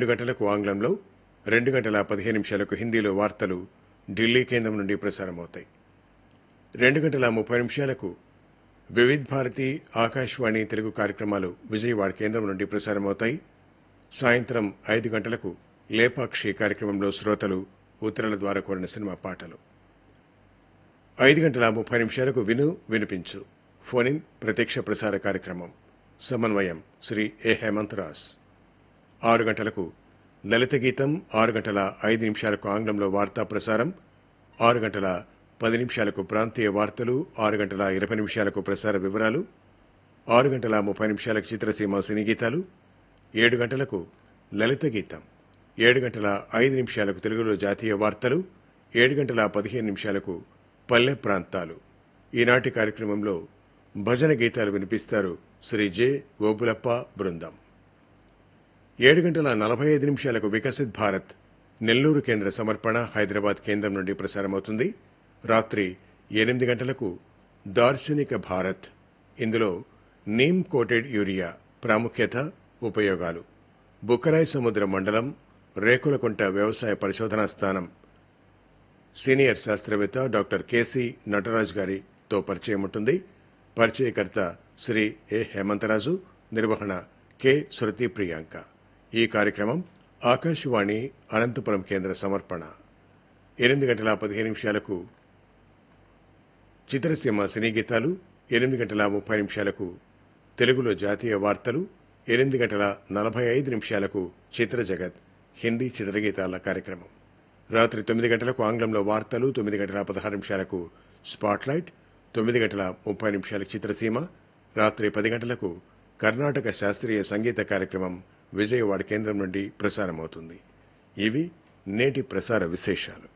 రెండు గంటలకు ఆంగ్లంలో రెండు గంటల పదిహేను నిమిషాలకు హిందీలో వార్తలు ఢిల్లీ కేంద్రం నుండి ప్రసారమవుతాయి రెండు గంటల ముప్పై నిమిషాలకు వివిధ్ భారతి ఆకాశవాణి తెలుగు కార్యక్రమాలు విజయవాడ కేంద్రం నుండి ప్రసారమవుతాయి సాయంత్రం ఐదు గంటలకు లేపాక్షి కార్యక్రమంలో శ్రోతలు ఉత్తరాల ద్వారా కోరిన సినిమా పాటలు ఐదు గంటల ముప్పై నిమిషాలకు విను వినిపించు ఫోన్ ఇన్ ప్రత్యక్ష ప్రసార కార్యక్రమం సమన్వయం శ్రీ ఏ హేమంత్ రాస్ ఆరు గంటలకు లలిత గీతం ఆరు గంటల ఐదు నిమిషాలకు ఆంగ్లంలో వార్తా ప్రసారం ఆరు గంటల పది నిమిషాలకు ప్రాంతీయ వార్తలు ఆరు గంటల ఇరవై నిమిషాలకు ప్రసార వివరాలు ఆరు గంటల ముప్పై నిమిషాలకు చిత్రసీమ సినీ గీతాలు ఏడు గంటలకు లలిత గీతం ఏడు గంటల ఐదు నిమిషాలకు తెలుగులో జాతీయ వార్తలు ఏడు గంటల పదిహేను నిమిషాలకు పల్లె ప్రాంతాలు ఈనాటి కార్యక్రమంలో భజన గీతాలు వినిపిస్తారు శ్రీ జె ఓబులప్ప బృందం ఏడు గంటల నలభై ఐదు నిమిషాలకు వికసిత్ భారత్ నెల్లూరు కేంద్ర సమర్పణ హైదరాబాద్ కేంద్రం నుండి ప్రసారమవుతుంది రాత్రి ఎనిమిది గంటలకు దార్శనిక భారత్ ఇందులో నీమ్ కోటెడ్ యూరియా ప్రాముఖ్యత ఉపయోగాలు బుక్కరాయి సముద్ర మండలం రేకులకుంట వ్యవసాయ పరిశోధనా స్థానం సీనియర్ శాస్త్రవేత్త డాక్టర్ కెసి నటరాజ్ గారితో పరిచయం ఉంటుంది పరిచయకర్త శ్రీ ఏ హేమంతరాజు నిర్వహణ కె శృతి ప్రియాంక ఈ కార్యక్రమం ఆకాశవాణి అనంతపురం కేంద్ర సమర్పణ ఎనిమిది గంటల పదిహేను నిమిషాలకు చిత్రసీమ సినీ గీతాలు ఎనిమిది గంటల ముప్పై నిమిషాలకు తెలుగులో జాతీయ వార్తలు ఎనిమిది గంటల నలభై ఐదు నిమిషాలకు చిత్ర జగత్ హిందీ చిత్రగీతాల కార్యక్రమం రాత్రి తొమ్మిది గంటలకు ఆంగ్లంలో వార్తలు తొమ్మిది గంటల పదహారు నిమిషాలకు స్పాట్లైట్ తొమ్మిది గంటల ముప్పై నిమిషాలకు చిత్రసీమ రాత్రి పది గంటలకు కర్ణాటక శాస్త్రీయ సంగీత కార్యక్రమం విజయవాడ కేంద్రం నుండి ప్రసారమవుతుంది ఇవి నేటి ప్రసార విశేషాలు